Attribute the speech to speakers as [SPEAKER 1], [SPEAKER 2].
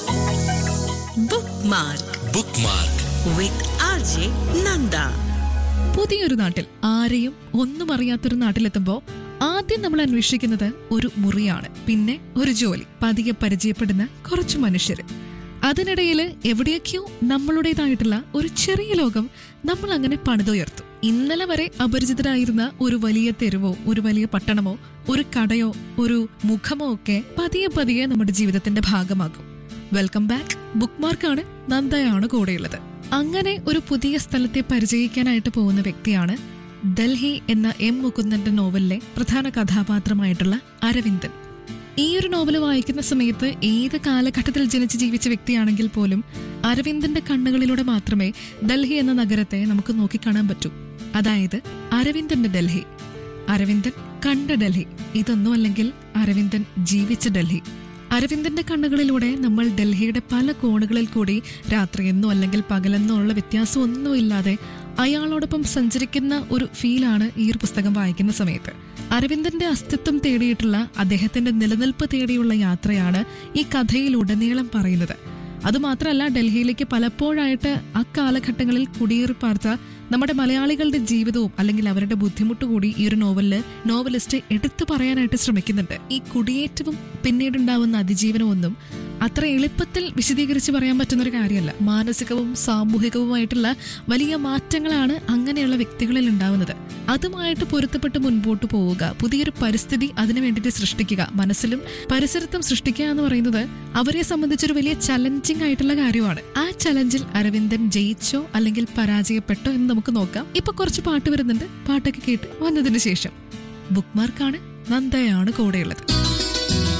[SPEAKER 1] bookmark
[SPEAKER 2] bookmark
[SPEAKER 1] with R J Nanda
[SPEAKER 3] പുതിയൊരു നാട്ടിൽ ആരെയും ഒന്നും അറിയാത്തൊരു നാട്ടിലെത്തുമ്പോ ആദ്യം നമ്മൾ അന്വേഷിക്കുന്നത് ഒരു മുറിയാണ് പിന്നെ ഒരു ജോലി പതിയെ പരിചയപ്പെടുന്ന കുറച്ച് മനുഷ്യര് അതിനിടയിൽ എവിടെയൊക്കെയോ നമ്മളുടേതായിട്ടുള്ള ഒരു ചെറിയ ലോകം നമ്മൾ അങ്ങനെ പണിതുയർത്തു ഇന്നലെ വരെ അപരിചിതരായിരുന്ന ഒരു വലിയ തെരുവോ ഒരു വലിയ പട്ടണമോ ഒരു കടയോ ഒരു മുഖമോ ഒക്കെ പതിയെ പതിയെ നമ്മുടെ ജീവിതത്തിന്റെ ഭാഗമാകും വെൽക്കം ബാക്ക് ബുക്ക് മാർക്കാണ് നന്ദയാണ് കൂടെയുള്ളത് അങ്ങനെ ഒരു പുതിയ സ്ഥലത്തെ പരിചയിക്കാനായിട്ട് പോകുന്ന വ്യക്തിയാണ് ഡൽഹി എന്ന എം മുകുന്ദന്റെ നോവലിലെ പ്രധാന കഥാപാത്രമായിട്ടുള്ള അരവിന്ദൻ ഈ ഒരു നോവൽ വായിക്കുന്ന സമയത്ത് ഏത് കാലഘട്ടത്തിൽ ജനിച്ച് ജീവിച്ച വ്യക്തിയാണെങ്കിൽ പോലും അരവിന്ദന്റെ കണ്ണുകളിലൂടെ മാത്രമേ ഡൽഹി എന്ന നഗരത്തെ നമുക്ക് നോക്കിക്കാണാൻ പറ്റൂ അതായത് അരവിന്ദന്റെ ഡൽഹി അരവിന്ദൻ കണ്ട ഡൽഹി ഇതൊന്നുമല്ലെങ്കിൽ അരവിന്ദൻ ജീവിച്ച ഡൽഹി അരവിന്ദന്റെ കണ്ണുകളിലൂടെ നമ്മൾ ഡൽഹിയുടെ പല കോണുകളിൽ കൂടി രാത്രിയെന്നോ അല്ലെങ്കിൽ പകലെന്നോ ഉള്ള വ്യത്യാസം ഒന്നുമില്ലാതെ അയാളോടൊപ്പം സഞ്ചരിക്കുന്ന ഒരു ഫീലാണ് ഈ ഒരു പുസ്തകം വായിക്കുന്ന സമയത്ത് അരവിന്ദന്റെ അസ്തിത്വം തേടിയിട്ടുള്ള അദ്ദേഹത്തിന്റെ നിലനിൽപ്പ് തേടിയുള്ള യാത്രയാണ് ഈ കഥയിലുടനീളം പറയുന്നത് അതുമാത്രമല്ല ഡൽഹിയിലേക്ക് പലപ്പോഴായിട്ട് അക്കാലഘട്ടങ്ങളിൽ കുടിയേറി പാർത്ത നമ്മുടെ മലയാളികളുടെ ജീവിതവും അല്ലെങ്കിൽ അവരുടെ ബുദ്ധിമുട്ട് കൂടി ഈ ഒരു നോവലില് നോവലിസ്റ്റ് എടുത്തു പറയാനായിട്ട് ശ്രമിക്കുന്നുണ്ട് ഈ കുടിയേറ്റവും പിന്നീടുണ്ടാവുന്ന അതിജീവനവും ഒന്നും അത്ര എളുപ്പത്തിൽ വിശദീകരിച്ച് പറയാൻ പറ്റുന്ന ഒരു കാര്യമല്ല മാനസികവും സാമൂഹികവുമായിട്ടുള്ള വലിയ മാറ്റങ്ങളാണ് അങ്ങനെയുള്ള വ്യക്തികളിൽ ഉണ്ടാവുന്നത് അതുമായിട്ട് പൊരുത്തപ്പെട്ട് മുൻപോട്ട് പോവുക പുതിയൊരു പരിസ്ഥിതി അതിനു വേണ്ടിയിട്ട് സൃഷ്ടിക്കുക മനസ്സിലും പരിസരത്തും സൃഷ്ടിക്കുക എന്ന് പറയുന്നത് അവരെ സംബന്ധിച്ചൊരു വലിയ ചലഞ്ചിങ് ആയിട്ടുള്ള കാര്യമാണ് ആ ചലഞ്ചിൽ അരവിന്ദൻ ജയിച്ചോ അല്ലെങ്കിൽ പരാജയപ്പെട്ടോ എന്ന് നമുക്ക് നോക്കാം ഇപ്പൊ കുറച്ച് പാട്ട് വരുന്നുണ്ട് പാട്ടൊക്കെ കേട്ട് വന്നതിന് ശേഷം ബുക്ക് മാർക്കാണ് നന്ദയാണ് കൂടെയുള്ളത്